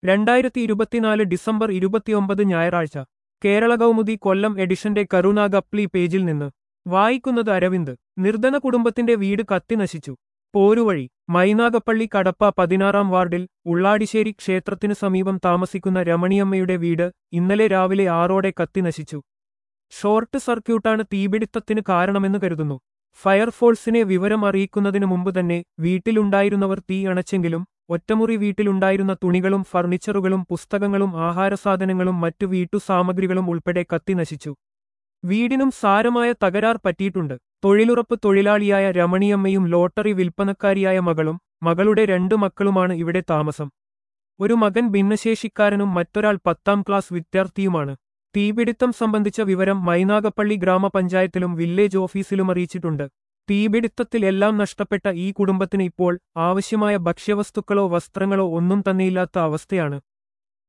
രണ്ടായിരത്തി ഇരുപത്തിനാല് ഡിസംബർ ഇരുപത്തിയൊമ്പത് ഞായറാഴ്ച കേരള കൗമുദി കൊല്ലം എഡിഷന്റെ കരുണാഗപ്ലി പേജിൽ നിന്ന് വായിക്കുന്നത് അരവിന്ദ് നിർധന കുടുംബത്തിന്റെ വീട് കത്തിനശിച്ചു പോരുവഴി മൈനാഗപ്പള്ളി കടപ്പ പതിനാറാം വാർഡിൽ ഉള്ളാടിശ്ശേരി ക്ഷേത്രത്തിനു സമീപം താമസിക്കുന്ന രമണിയമ്മയുടെ വീട് ഇന്നലെ രാവിലെ ആറോടെ കത്തിനശിച്ചു ഷോർട്ട് സർക്യൂട്ടാണ് തീപിടുത്തത്തിന് കാരണമെന്ന് കരുതുന്നു ഫയർഫോഴ്സിനെ വിവരം അറിയിക്കുന്നതിനു മുമ്പ് തന്നെ വീട്ടിലുണ്ടായിരുന്നവർ തീ അണച്ചെങ്കിലും ഒറ്റമുറി വീട്ടിലുണ്ടായിരുന്ന തുണികളും ഫർണിച്ചറുകളും പുസ്തകങ്ങളും ആഹാരസാധനങ്ങളും മറ്റു വീട്ടുസാമഗ്രികളും ഉൾപ്പെടെ കത്തിനശിച്ചു വീടിനും സാരമായ തകരാർ പറ്റിയിട്ടുണ്ട് തൊഴിലുറപ്പ് തൊഴിലാളിയായ രമണിയമ്മയും ലോട്ടറി വിൽപ്പനക്കാരിയായ മകളും മകളുടെ രണ്ടു മക്കളുമാണ് ഇവിടെ താമസം ഒരു മകൻ ഭിന്നശേഷിക്കാരനും മറ്റൊരാൾ പത്താം ക്ലാസ് വിദ്യാർത്ഥിയുമാണ് തീപിടുത്തം സംബന്ധിച്ച വിവരം മൈനാഗപ്പള്ളി ഗ്രാമപഞ്ചായത്തിലും വില്ലേജ് ഓഫീസിലും അറിയിച്ചിട്ടുണ്ട് തീപിടുത്തത്തിൽ എല്ലാം നഷ്ടപ്പെട്ട ഈ കുടുംബത്തിന് ഇപ്പോൾ ആവശ്യമായ ഭക്ഷ്യവസ്തുക്കളോ വസ്ത്രങ്ങളോ ഒന്നും തന്നെയില്ലാത്ത അവസ്ഥയാണ്